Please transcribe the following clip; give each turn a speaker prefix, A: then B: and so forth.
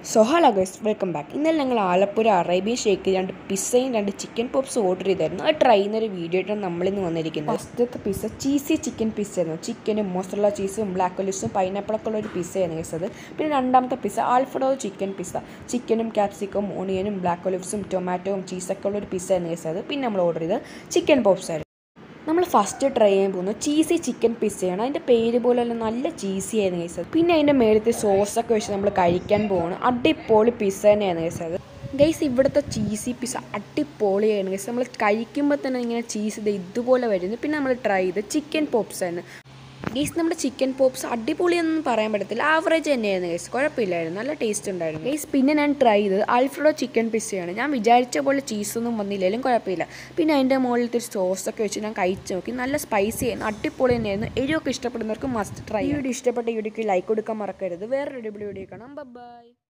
A: so hello guys welcome back ഇന്നലെ ഞങ്ങൾ Alappuzha Arabian shake രണ്ട് പിസ്സയും രണ്ട് ചിക്കൻ പോപ്സ് ഓർഡർ ചെയ്തായിരുന്നു അത് ട്രൈ ചെയ്യുന്നൊരു വീഡിയോ ആയിട്ടാണ് നമ്മളിന്ന് വന്നിരിക്കുന്നത് ഫസ്റ്റത്തെ പിസ്സ ചീസി ചിക്കൻ പിസ്സ ആയിരുന്നു ചിക്കനും മൊസറല ചീസും ബ്ലാക്ക് ഒലിവ്സും പൈനാപ്പിളൊക്കെ ഉള്ള ഒരു പിസ്സയായിരുന്നു ഗൈസ് അത് പിന്നെ രണ്ടാമത്തെ പിസ്സ ആൽഫ്രഡോ ചിക്കൻ പിസ്സ ചിക്കനും ക്യാപ്സിക്കും ഓണിയനും ബ്ലാക്ക് ഒലിവ്സും ടൊമാറ്റോയും ചീസൊക്കെ ഉള്ള ഒരു പിസ്സ ആയിരുന്നു ഗൈസ് അത് പിന്നെ നമ്മൾ ഓർഡർ ചെയ്തത് ചിക്കൻ പോപ്സ് ആയിരുന്നു നമ്മൾ ഫസ്റ്റ് ട്രൈ ചെയ്യാൻ പോകുന്നത് ചീസി ചിക്കൻ പിസ്സയാണ് അതിൻ്റെ പേര് പോലെ തന്നെ നല്ല ചീസി ആയിരുന്നു കഴിച്ചത് പിന്നെ അതിൻ്റെ മേളത്തെ സോസൊക്കെ വെച്ച് നമ്മൾ കഴിക്കാൻ പോവാണ് അടിപൊളി പിസ്സ തന്നെയാണ് കഴിച്ചത് ഗൈസ് ഇവിടുത്തെ ചീസി പിസ്സ അടിപൊളിയായിരുന്നു ഗൈസ് നമ്മൾ കഴിക്കുമ്പോൾ തന്നെ ഇങ്ങനെ ചീസ് ഇത് ഇതുപോലെ വരുന്നു പിന്നെ നമ്മൾ ട്രൈ ചെയ്ത് ചിക്കൻ പോപ്സ് ആണ് ഗൈസ് നമ്മുടെ ചിക്കൻ പോപ്സ് അടിപൊളിയൊന്നും പറയാൻ പറ്റത്തില്ല ആവറേജ് തന്നെയായിരുന്നു ഗൈസ് കുഴപ്പമില്ലായിരുന്നു നല്ല ടേസ്റ്റ് ഉണ്ടായിരുന്നു ഗൈസ് പിന്നെ ഞാൻ ട്രൈ ചെയ്തത് അൽഫ്രഡോ ചിക്കൻ പിസ്സയാണ് ഞാൻ വിചാരിച്ച പോലെ ചീസൊന്നും വന്നില്ലെങ്കിലും കുഴപ്പമില്ല പിന്നെ അതിൻ്റെ മുകളിലത്തെ ഒരു സോസൊക്കെ വെച്ച് ഞാൻ കഴിച്ച് നോക്കി നല്ല സ്പൈസി ആയിരുന്നു അടിപൊളി തന്നെയായിരുന്നു എരിവൊക്കെ ഇഷ്ടപ്പെടുന്നവർക്ക് മസ്റ്റ് ട്രൈ വീഡിയോ ഇഷ്ടപ്പെട്ട വീഡിയോക്ക് ലൈക്ക് കൊടുക്കാൻ മറക്കരുത് വേറൊരു അടിപൊളി വീഡിയോ കാണാം ബൈ